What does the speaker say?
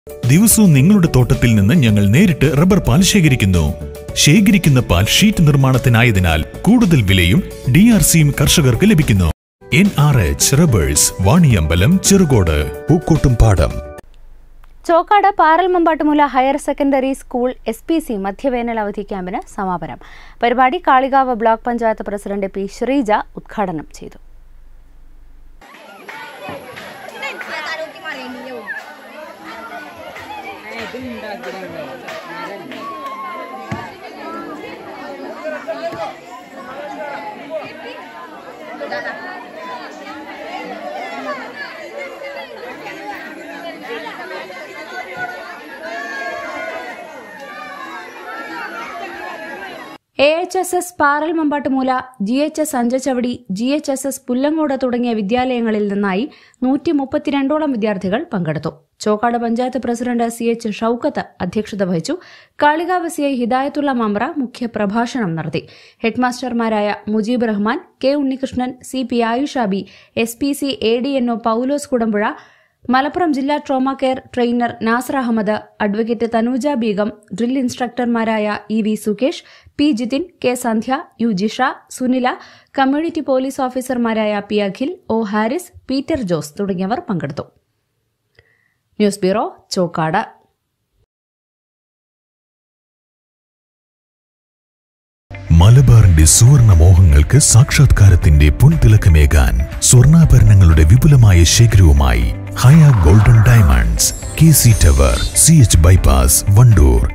ദിവസവും നിങ്ങളുടെ തോട്ടത്തിൽ നിന്ന് ഞങ്ങൾ നേരിട്ട് റബ്ബർ പാൽ ശേഖരിക്കുന്നു ശേഖരിക്കുന്ന പാൽ ഷീറ്റ് നിർമ്മാണത്തിനായതിനാൽ കൂടുതൽ വിലയും ഡി ആർ സിയും കർഷകർക്ക് ലഭിക്കുന്നു N R H Rubbers Vaniyambalam Cherukode Pookkottumpadam Chokkad Paralmampattumoola higher secondary school S P C മധ്യവേനൽ അവധി ക്യാമ്പിന് സമാപനം പരിപാടി Kalikavu block panchayat president P Sreeja ഉദ്ഘാടനം ചെയ്തു A H S S Paral Mampattumoola G H S Anchachavadi G H S S Pullangode തുടങ്ങിയ വിദ്യാലയങ്ങളിൽ നിന്നായി നൂറ്റി മുപ്പത്തിരണ്ടോളം വിദ്യാർത്ഥികൾ പങ്കെടുത്തു Chokkad panchayat president C H Shoukath അധ്യക്ഷത വഹിച്ചു കാളികാവ് സി ഐ ഹിദായത്തുള്ള മമ്ര മുഖ്യപ്രഭാഷണം നടത്തി ഹെഡ്മാസ്റ്റർമാരായ Mujeeb Rahman K Unnikrishnan C P Ayushabi S P C A D N O Paulose Kudambuzha Malappuram ജില്ലാ trauma care trainer Nasar Ahammed advocate Thanuja Beegum drill ഇൻസ്ട്രക്ടർമാരായ E V Sukesh P Jithin K Sandhya U Jisha Sunila community police ഓഫീസർമാരായ പി അഖിൽ ഒ ഹാരിസ് പീറ്റർ ജോസ് തുടങ്ങിയവർ പങ്കെടുത്തു ന്യൂസ് ബ്യൂറോ ചോക്കാട് മലബാറിന്റെ സുവർണ മോഹങ്ങൾക്ക് സാക്ഷാത്കാരത്തിന്റെ പൊൻതിളക്കമേകാൻ സ്വർണ്ണാഭരണങ്ങളുടെ വിപുലമായ ശേഖരവുമായി Haya Golden Diamonds K C Tower C H bypass Wandoor